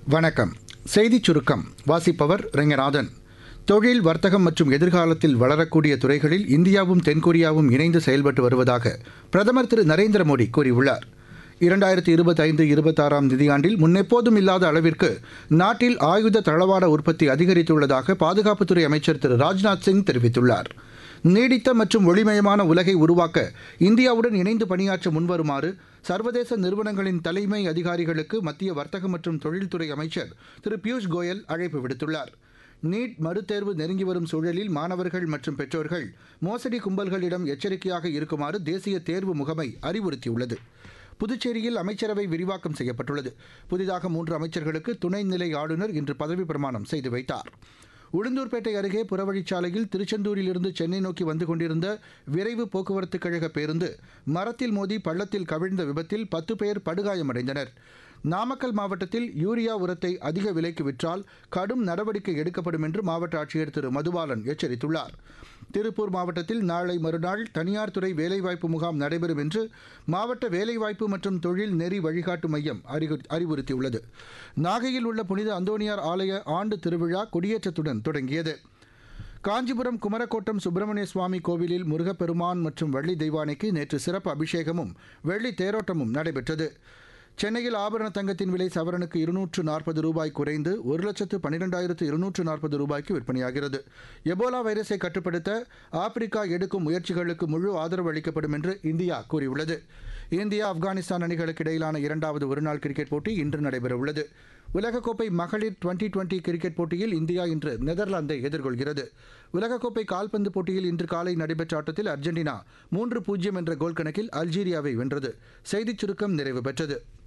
வணக்கம் செய்திச் சுருக்கம் வாசிப்பவர் ரெங்கநாதன் தொழில் வர்த்தகம் மற்றும் எதிர்காலத்தில் வளரக்கூடிய துறைகளில் இந்தியாவும் தென்கொரியாவும் இணைந்து செயல்பட்டு வருவதாக பிரதமர் திரு நரேந்திர மோடி கூறியுள்ளார் இரண்டாயிரத்தி இருபத்தைந்து இருபத்தாறாம் நிதியாண்டில் முன்னெப்போதும் இல்லாத அளவிற்கு நாட்டில் ஆயுத தளவாட உற்பத்தி அதிகரித்துள்ளதாக பாதுகாப்புத்துறை அமைச்சர் திரு ராஜ்நாத் சிங் தெரிவித்துள்ளார் நீடித்த மற்றும் ஒளிமயமான உலகை உருவாக்க இந்தியாவுடன் இணைந்து பணியாற்ற முன்வருமாறு சர்வதேச நிறுவனங்களின் தலைமை அதிகாரிகளுக்கு மத்திய வர்த்தக மற்றும் தொழில்துறை அமைச்சர் திரு பியூஷ் கோயல் அழைப்பு விடுத்துள்ளார் நீட் மறுதேர்வு நெருங்கி வரும் சூழலில் மாணவர்கள் மற்றும் பெற்றோர்கள் மோசடி கும்பல்களிடம் எச்சரிக்கையாக இருக்குமாறு தேசிய தேர்வு முகமை அறிவுறுத்தியுள்ளது புதுச்சேரியில் அமைச்சரவை விரிவாக்கம் செய்யப்பட்டுள்ளது புதிதாக மூன்று அமைச்சர்களுக்கு துணைநிலை ஆளுநர் இன்று பதவி பிரமாணம் செய்து வைத்தார் உளுந்தூர்பேட்டை அருகே புறவழிச்சாலையில் திருச்செந்தூரிலிருந்து சென்னை நோக்கி வந்து கொண்டிருந்த விரைவு போக்குவரத்து கழக பேருந்து மரத்தில் மோதி பள்ளத்தில் கவிழ்ந்த விபத்தில் பத்து பேர் படுகாயமடைந்தனர் நாமக்கல் மாவட்டத்தில் யூரியா உரத்தை அதிக விலைக்கு விற்றால் கடும் நடவடிக்கை எடுக்கப்படும் என்று மாவட்ட ஆட்சியர் திரு மதுபாலன் எச்சரித்துள்ளார் திருப்பூர் மாவட்டத்தில் நாளை மறுநாள் தனியார் துறை வேலைவாய்ப்பு முகாம் நடைபெறும் என்று மாவட்ட வேலைவாய்ப்பு மற்றும் தொழில் நெறி வழிகாட்டு மையம் அறிகு- அறிவுறுத்தியுள்ளது நாகையில் உள்ள புனித அந்தோணியார் ஆலய ஆண்டு திருவிழா கொடியேற்றத்துடன் தொடங்கியது காஞ்சிபுரம் குமரக்கோட்டம் சுப்பிரமணிய சுவாமி கோவிலில் முருகப்பெருமான் மற்றும் வள்ளி தெய்வானைக்கு நேற்று சிறப்பு அபிஷேகமும் வெள்ளி தேரோட்டமும் நடைபெற்றது சென்னையில் ஆபரண தங்கத்தின் விலை சவரனுக்கு இருநூற்று நாற்பது ரூபாய் குறைந்து ஒரு லட்சத்து பன்னிரெண்டாயிரத்து இருநூற்று நாற்பது ரூபாய்க்கு விற்பனையாகிறது எபோலா வைரஸை கட்டுப்படுத்த ஆப்பிரிக்கா எடுக்கும் முயற்சிகளுக்கு முழு ஆதரவு அளிக்கப்படும் என்று இந்தியா கூறியுள்ளது இந்தியா ஆப்கானிஸ்தான் அணிகளுக்கு இடையிலான இரண்டாவது ஒருநாள் கிரிக்கெட் போட்டி இன்று நடைபெறவுள்ளது உலகக்கோப்பை மகளிர் டுவெண்டி டுவெண்டி கிரிக்கெட் போட்டியில் இந்தியா இன்று நெதர்லாந்தை எதிர்கொள்கிறது உலகக்கோப்பை கால்பந்து போட்டியில் இன்று காலை நடைபெற்ற ஆட்டத்தில் அர்ஜென்டினா மூன்று பூஜ்ஜியம் என்ற கோல் கணக்கில் அல்ஜீரியாவை வென்றது செய்திச் சுருக்கம் நிறைவு பெற்றது